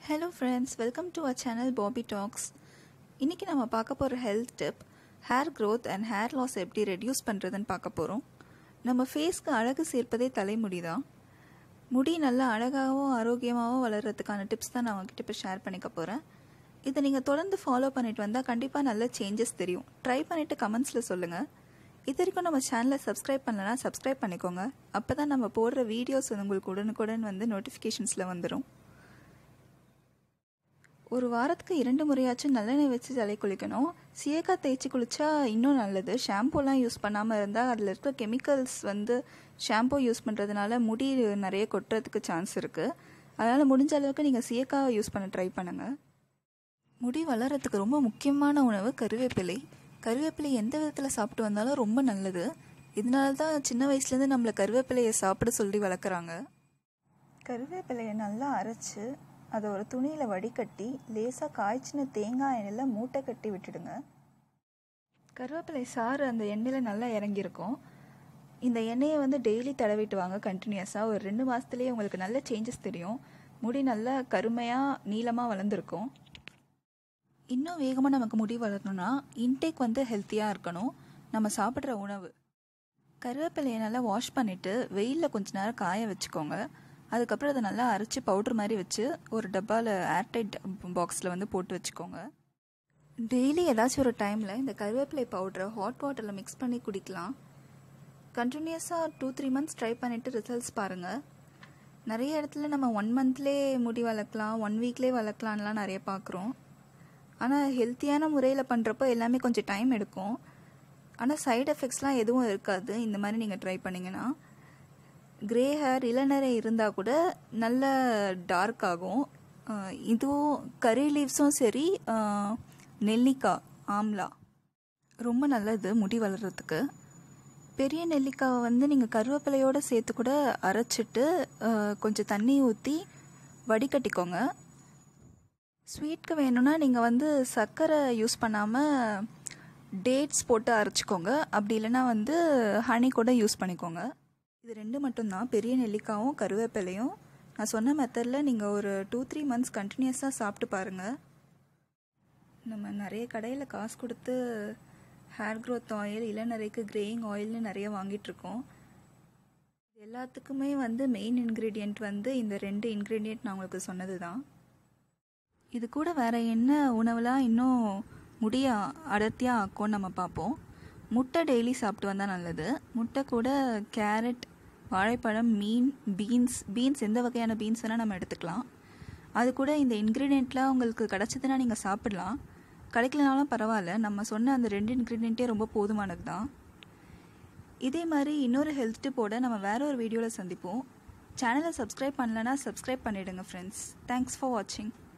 hello friends welcome to our channel Bobby talks இன்றைக்கி நம்ம பார்க்க போகிற health tip hair growth and hair loss எப்படி ரெடியூஸ் பண்ணுறதுன்னு பார்க்க போகிறோம் நம்ம ஃபேஸ்க்கு அழகு சேர்ப்பதே தலைமுடி தான் முடி நல்லா அழகாகவும் ஆரோக்கியமாகவும் வளர்கிறதுக்கான டிப்ஸ் தான் நான் உங்ககிட்ட இப்போ ஷேர் பண்ணிக்க போகிறேன் இதை நீங்கள் தொடர்ந்து ஃபாலோ பண்ணிட்டு வந்தால் கண்டிப்பாக நல்ல சேஞ்சஸ் தெரியும் ட்ரை பண்ணிவிட்டு கமெண்ட்ஸில் சொல்லுங்கள் இது வரைக்கும் நம்ம சேனலை சப்ஸ்கிரைப் பண்ணலனா சப்ஸ்கிரைப் பண்ணிக்கோங்க அப்போ தான் நம்ம போடுற வீடியோஸ் உங்களுக்கு உடனுக்குடன் வந்து நோட்டிஃபிகேஷன்ஸில் வந்துடும் ஒரு வாரத்துக்கு இரண்டு முறையாச்சும் நல்லெண்ணெய் வச்சு தலை குளிக்கணும் சீயக்காய் தேய்ச்சி குளிச்சா இன்னும் நல்லது ஷாம்பூலாம் யூஸ் பண்ணாமல் இருந்தால் அதில் இருக்க கெமிக்கல்ஸ் வந்து ஷாம்பூ யூஸ் பண்ணுறதுனால முடி நிறைய கொட்டுறதுக்கு சான்ஸ் இருக்குது அதனால் முடிஞ்ச அளவுக்கு நீங்கள் சீயக்காய் யூஸ் பண்ண ட்ரை பண்ணுங்கள் முடி வளர்கிறதுக்கு ரொம்ப முக்கியமான உணவு கருவேப்பிலை கருவேப்பிலை எந்த விதத்தில் சாப்பிட்டு வந்தாலும் ரொம்ப நல்லது இதனால தான் சின்ன வயசுலேருந்து நம்மளை கருவேப்பிலையை சாப்பிட சொல்லி வளர்க்குறாங்க கருவேப்பிலையை நல்லா அரைச்சி அதை ஒரு துணியில் வடிகட்டி லேசாக காய்ச்சின தேங்காய் எண்ணெயில் மூட்டை கட்டி விட்டுடுங்க கருவேப்பிலை சாறு அந்த எண்ணெயில் நல்லா இறங்கியிருக்கும் இந்த எண்ணெயை வந்து டெய்லி தடவிட்டு வாங்க கண்டினியூஸாக ஒரு ரெண்டு மாதத்துலேயே உங்களுக்கு நல்ல சேஞ்சஸ் தெரியும் முடி நல்லா கருமையாக நீளமாக வளர்ந்துருக்கும் இன்னும் வேகமாக நமக்கு முடி வளரணும்னா இன்டேக் வந்து ஹெல்த்தியாக இருக்கணும் நம்ம சாப்பிட்ற உணவு கருவேப்பிலையை நல்லா வாஷ் பண்ணிவிட்டு வெயிலில் கொஞ்ச நேரம் காய வச்சுக்கோங்க அதுக்கப்புறம் அதை நல்லா அரைச்சி பவுட்ரு மாதிரி வச்சு ஒரு டப்பாவில் ஏர்டைட் பாக்ஸில் வந்து போட்டு வச்சுக்கோங்க டெய்லி ஏதாச்சும் ஒரு டைமில் இந்த கருவேப்பிலை பவுடரை ஹாட் வாட்டரில் மிக்ஸ் பண்ணி குடிக்கலாம் கண்டினியூஸாக டூ த்ரீ மந்த்ஸ் ட்ரை பண்ணிவிட்டு ரிசல்ட்ஸ் பாருங்கள் நிறைய இடத்துல நம்ம ஒன் மந்த்லேயே முடி வளர்க்கலாம் ஒன் வீக்லேயே வளர்க்கலான்லாம் நிறைய பார்க்குறோம் ஆனால் ஹெல்த்தியான முறையில் பண்ணுறப்போ எல்லாமே கொஞ்சம் டைம் எடுக்கும் ஆனால் சைடு எஃபெக்ட்ஸ்லாம் எதுவும் இருக்காது இந்த மாதிரி நீங்கள் ட்ரை பண்ணிங்கன்னா கிரே ஹேர் இளநரை இருந்தால் கூட நல்ல டார்க் ஆகும் இதுவும் கறி லீவ்ஸும் சரி நெல்லிக்காய் ஆம்லா ரொம்ப நல்லது முடி வளர்கிறதுக்கு பெரிய நெல்லிக்காவை வந்து நீங்கள் கருவேப்பிலையோடு சேர்த்து கூட அரைச்சிட்டு கொஞ்சம் தண்ணி ஊற்றி வடிகட்டிக்கோங்க ஸ்வீட்க்கு வேணும்னா நீங்கள் வந்து சர்க்கரை யூஸ் பண்ணாமல் டேட்ஸ் போட்டு அரைச்சிக்கோங்க அப்படி இல்லைன்னா வந்து ஹனி கூட யூஸ் பண்ணிக்கோங்க இது ரெண்டு மட்டும்தான் பெரிய நெல்லிக்காவும் கருவேப்பிலையும் நான் சொன்ன மெத்தடில் நீங்கள் ஒரு டூ த்ரீ மந்த்ஸ் கண்டினியூஸாக சாப்பிட்டு பாருங்கள் நம்ம நிறைய கடையில் காசு கொடுத்து ஹேர் க்ரோத் ஆயில் இளநரைக்கு கிரேயிங் ஆயில்னு நிறைய வாங்கிட்டுருக்கோம் இது எல்லாத்துக்குமே வந்து மெயின் இன்க்ரீடியண்ட் வந்து இந்த ரெண்டு இன்க்ரீடியண்ட் நான் உங்களுக்கு சொன்னது தான் இது கூட வேறு என்ன உணவுலாம் இன்னும் முடிய அடர்த்தியாக ஆக்கும்னு நம்ம பார்ப்போம் முட்டை டெய்லி சாப்பிட்டு வந்தால் நல்லது முட்டை கூட கேரட் வாழைப்பழம் மீன் பீன்ஸ் பீன்ஸ் எந்த வகையான பீன்ஸ் வேணால் நம்ம எடுத்துக்கலாம் அது கூட இந்த இன்க்ரீடியண்ட்லாம் உங்களுக்கு கிடச்சதுன்னா நீங்கள் சாப்பிடலாம் கிடைக்கலனாலும் பரவாயில்ல நம்ம சொன்ன அந்த ரெண்டு இன்க்ரீடியண்ட்டே ரொம்ப போதுமானது தான் இதே மாதிரி இன்னொரு ஹெல்த் டிப்போட நம்ம வேற ஒரு வீடியோவில் சந்திப்போம் சேனலை சப்ஸ்கிரைப் பண்ணலன்னா சப்ஸ்கிரைப் பண்ணிவிடுங்க ஃப்ரெண்ட்ஸ் தேங்க்ஸ் ஃபார் வாட்சிங்